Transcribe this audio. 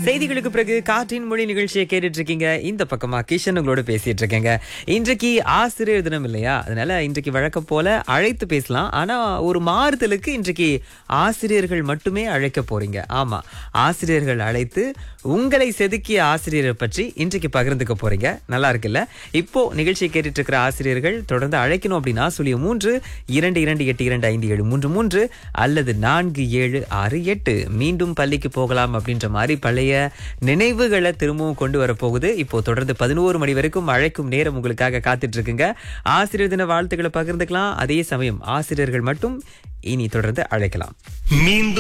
செய்திகளுக்கு பிறகு காற்றின் மொழி நிகழ்ச்சியை கேட்டுட்டு இருக்கீங்க இந்த பக்கமா கிஷன் உங்களோட பேசிட்டு இருக்கேங்க இன்றைக்கு ஆசிரியர் தினம் இல்லையா அதனால இன்றைக்கு வழக்கம் போல அழைத்து பேசலாம் ஆனா ஒரு மாறுதலுக்கு இன்றைக்கு ஆசிரியர்கள் மட்டுமே அழைக்க போறீங்க ஆமா ஆசிரியர்கள் அழைத்து உங்களை செதுக்கிய ஆசிரியரை பற்றி இன்றைக்கு பகிர்ந்துக்க போறீங்க நல்லா இருக்குல்ல இப்போ நிகழ்ச்சியை கேட்டுட்டு இருக்கிற ஆசிரியர்கள் தொடர்ந்து அழைக்கணும் அப்படின்னா சொல்லிய மூன்று இரண்டு இரண்டு எட்டு இரண்டு ஐந்து ஏழு மூன்று மூன்று அல்லது நான்கு ஏழு ஆறு எட்டு மீண்டும் பள்ளிக்கு போகலாம் அப்படின்ற மாதிரி பழைய நினைவுகளை திரும்பவும் கொண்டு வர போகுது இப்போ தொடர்ந்து பதினோரு மணி வரைக்கும் அழைக்கும் நேரம் உங்களுக்காக காத்துட்டு இருக்குங்க ஆசிரியர் தின வாழ்த்துக்களை பகிர்ந்துக்கலாம் அதே சமயம் ஆசிரியர்கள் மட்டும் இனி தொடர்ந்து அழைக்கலாம் மீண்டும்